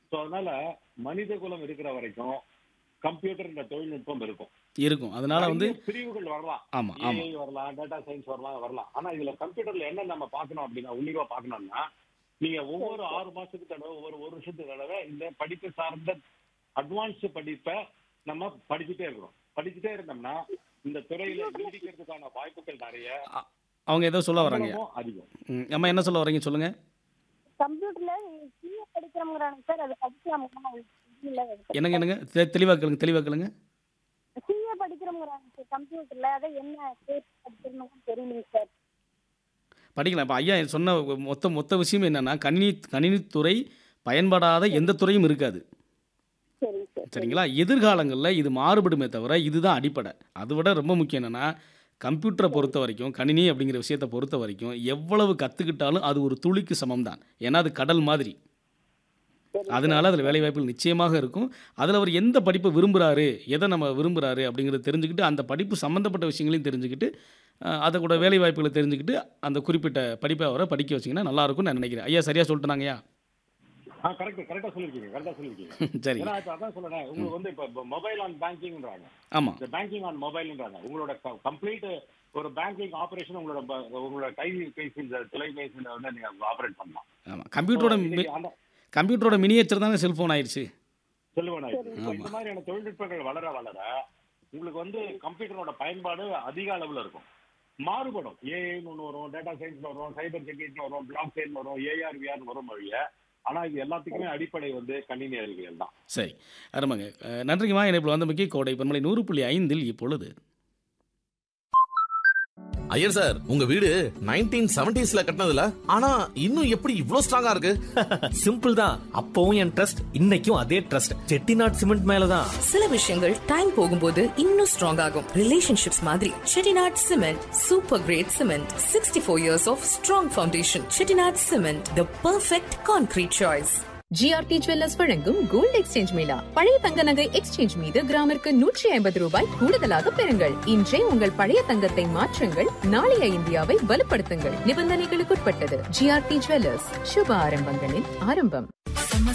So அதனால மனித குலம் இருக்கிற வரைக்கும் கம்ப்யூட்டர் இந்த தொழில்நுட்பம் இருக்கும் இருக்கும் அதனால வந்து நிறைய பிரிவுகள் வரலாம் ஆமா ஆமா ஏஐ வரலாம் டேட்டா சயின்ஸ் வரலாம் வரலாம் ஆனா இதுல கம்ப்யூட்டர்ல என்ன நம்ம பார்க்கணும் அப்படின்னா உன்னிப்பா பார்க்கணும்னா நீங்க ஒவ்வொரு ஆறு மாசத்துக்கு தடவை ஒவ்வொரு ஒரு வருஷத்துக்கு தடவை இந்த படிப்பு சார்ந்த அட்வான்ஸ் படிப்பை நம்ம படிச்சுட்டே இருக்கணும் படிச்சுட்டே இருந்தோம்னா இந்த துறையில நீடிக்கிறதுக்கான வாய்ப்புகள் நிறைய அவங்க ஏதோ சொல்ல வராங்க சம்பளமும் அதிகம் ம், அம்மா என்ன சொல்ல வரீங்க சொல்லுங்க கம்ப்யூட்டர்ல சிஏ படிக்கிறவங்கிறாங்க சார் அது படிக்கலாமா இல்ல என்னங்க என்னங்க தெ- தெளிவா கேளுங்க தெளிவா கேளுங்க சிஏ படிக்கிறவங்கிறாங்க சார் கம்ப்யூட்டர்ல அதை என்ன கோர்ஸ் படிக்கணும்னு தெரியலைங்க சார் படிக்கலாம் இப்போ ஐயா சொன்ன மொத்த மொத்த விஷயம் என்னன்னா கணினி கணினித்துறை பயன்படாத எந்த துறையும் இருக்காது சரிங்க சார் சரிங்களா எதிர்காலங்களில் இது மாறுபடுமே தவிர இதுதான் அடிப்படை அதை விட ரொம்ப முக்கியம் என்னென்னா கம்ப்யூட்டரை பொறுத்த வரைக்கும் கணினி அப்படிங்கிற விஷயத்தை பொறுத்த வரைக்கும் எவ்வளவு கற்றுக்கிட்டாலும் அது ஒரு துளிக்கு சமம் தான் ஏன்னா அது கடல் மாதிரி சரி. அதனால அதில் வேலைவாய்ப்புகள் நிச்சயமாக இருக்கும் அதில் அவர் எந்த படிப்பை விரும்புகிறாரு எதை நம்ம விரும்புகிறாரு அப்படிங்கிறத தெரிஞ்சுக்கிட்டு அந்த படிப்பு சம்மந்தப்பட்ட விஷயங்களையும் தெரிஞ்சுக்கிட்டு அஹ், அதை கூட வேலைவாய்ப்புகளை தெரிஞ்சுக்கிட்டு அந்த குறிப்பிட்ட படிப்பை அவரை படிக்க வச்சிங்கன்னா நல்லாயிருக்கும்னு நான் நினைக்கிறேன் ஐயா சரியாக சொல்லிட்டுனாங்கய்யா ஆ கரெக்ட் கரெக்டா சொல்லிருக்கீங்க கரெக்டா சொல்லிருக்கீங்க சரி ஏன்னா இப்ப அதான் சொல்றேன் உங்களுக்கு வந்து இப்ப மொபைல் ஆன் பேங்கிங்ன்றாங்க ஆமாம் இந்த பேங்கிங் ஆன் மொபைல்ன்றாங்க உங்களோட கம்ப்ளீட் ஒரு பேங்கிங் ஆபரேஷன் உங்களோட ப- உங்களோட கைபேசி இந்த தொலைபேசியில வந்து நீங்க ஆபரேட் பண்ணலாம் ஆமாம் கம்ப்யூட்டரோட இன்னைக்கு அந்த கம்ப்யூட்டரோட மினியேச்சர் தானே செல்ஃபோன் ஆயிடுச்சு செல்வன் இந்த மாதிரியான தொழில்நுட்பங்கள் வளர வளர உங்களுக்கு வந்து கம்ப்யூட்டரோட பயன்பாடு அதிக அளவுல இருக்கும் மாறுபடும் ஏஐன்னு ஒன்று வரும் டேட்டா சயின்ஸ் வரும் சைபர் செக்யூரிட்டி வரும் பிளாக் செயின் வரும் ஏஆர் விஆர் வரும் வழிய ஆனா இது எல்லாத்துக்குமே அடிப்படை வந்து கணினி அறிவியல் தான் சரி அருமைங்க அஹ், நன்றிங்கம்மா இணைப்பில் வந்தமைக்கு கோடை பன்மலை நூறு புள்ளி ஐந்தில் இப்பொழுது ஐயர் சார் உங்க வீடு நைன்டீன் செவன்டிஸ்ல கட்டினதுல ஆனா இன்னும் எப்படி இவ்ளோ ஸ்ட்ராங்கா இருக்கு சிம்பிள் தான் அப்பவும் என் ட்ரஸ்ட் இன்னைக்கும் அதே ட்ரஸ்ட் செட்டிநாட் சிமெண்ட் மேலதான் சில விஷயங்கள் டைம் போகும்போது இன்னும் ஸ்ட்ராங் ஆகும் ரிலேஷன்ஷிப்ஸ் மாதிரி Chettinad cement super great cement sixty four years of strong foundation Chettinad cement the perfect concrete choice GRT jewellers வழங்கும் கோல்ட் எக்ஸ்சேஞ்ச் மேளா பழைய தங்க நகை எக்ஸ்சேஞ்ச் மீது கிராமிற்கு நூற்றி ஐம்பது ரூபாய் கூடுதலாக பெறுங்கள் இன்றே உங்கள் பழைய தங்கத்தை மாற்றுங்கள் நாளைய இந்தியாவை வலுப்படுத்துங்கள் நிபந்தனைகளுக்குட்பட்டது ஜிஆர்டி ஜுவல்லர்ஸ் சுப ஆரம்பங்களின் ஆரம்பம்